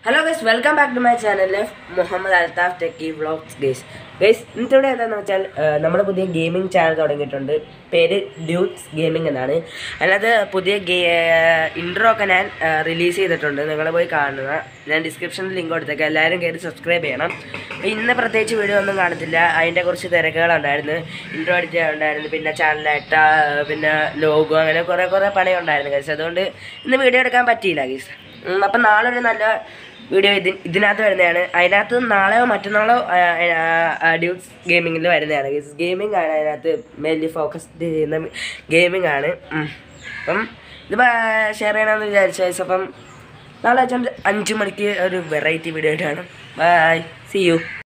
Hello guys welcome back to my channel Muhammad Althaf techie vlogs guys guys ഇന്നത്തെ ഇവിടെ എന്താണെന്ന് വെച്ചാൽ നമ്മുടെ പുതിയ ഗെയിമിംഗ് ചാനൽ തുടങ്ങിയിട്ടുണ്ട് പേര് ഡ്യൂട്ട്സ് ഗെയിമിംഗ് എന്നാണ് അതിനകത്ത് പുതിയ ഗേ ഇൻട്രോ ഒക്കെ ഞാൻ റിലീസ് ചെയ്തിട്ടുണ്ട് നിങ്ങൾ പോയി കാണുക ഞാൻ ഡിസ്ക്രിപ്ഷനിൽ ലിങ്ക് കൊടുത്തേക്കാം എല്ലാവരും കയറി സബ്സ്ക്രൈബ് ചെയ്യണം അപ്പോൾ ഇന്ന് പ്രത്യേകിച്ച് വീഡിയോ ഒന്നും കാണത്തില്ല അതിൻ്റെ കുറച്ച് തിരക്കുകളുണ്ടായിരുന്നു ഇൻട്രോ അടിച്ച ഉണ്ടായിരുന്നു പിന്നെ ചാനലായിട്ട് പിന്നെ ലോഗോ അങ്ങനെ കുറേ കുറേ പണിയുണ്ടായിരുന്നു ഗൈസ് അതുകൊണ്ട് ഇന്ന് വീഡിയോ എടുക്കാൻ പറ്റിയില്ല ഗൈസ് അപ്പം നാളെ ഒരു നല്ല വീഡിയോ ഇത് ഇതിനകത്ത് വരുന്നതാണ് അതിനകത്ത് നാളെയോ മറ്റന്നാളോ ഡ്യൂട്ട്സ് ഗെയിമിങ്ങിൽ വരുന്നതാണ് ഗൈസ് ഗെയിമിംഗ് ആണ് അതിനകത്ത് മെയിൻലി ഫോക്കസ് ചെയ്യുന്ന ഗെയിമിംഗ് ആണ് ഉം. അപ്പം ഇത് ഷെയർ ചെയ്യണമെന്ന് വിചാരിച്ചു ഗൈസ് അപ്പം നാളെ വെച്ചാൽ അഞ്ച് മണിക്ക് ഒരു വെറൈറ്റി വീഡിയോ ആയിട്ടാണ് ബൈ സി യു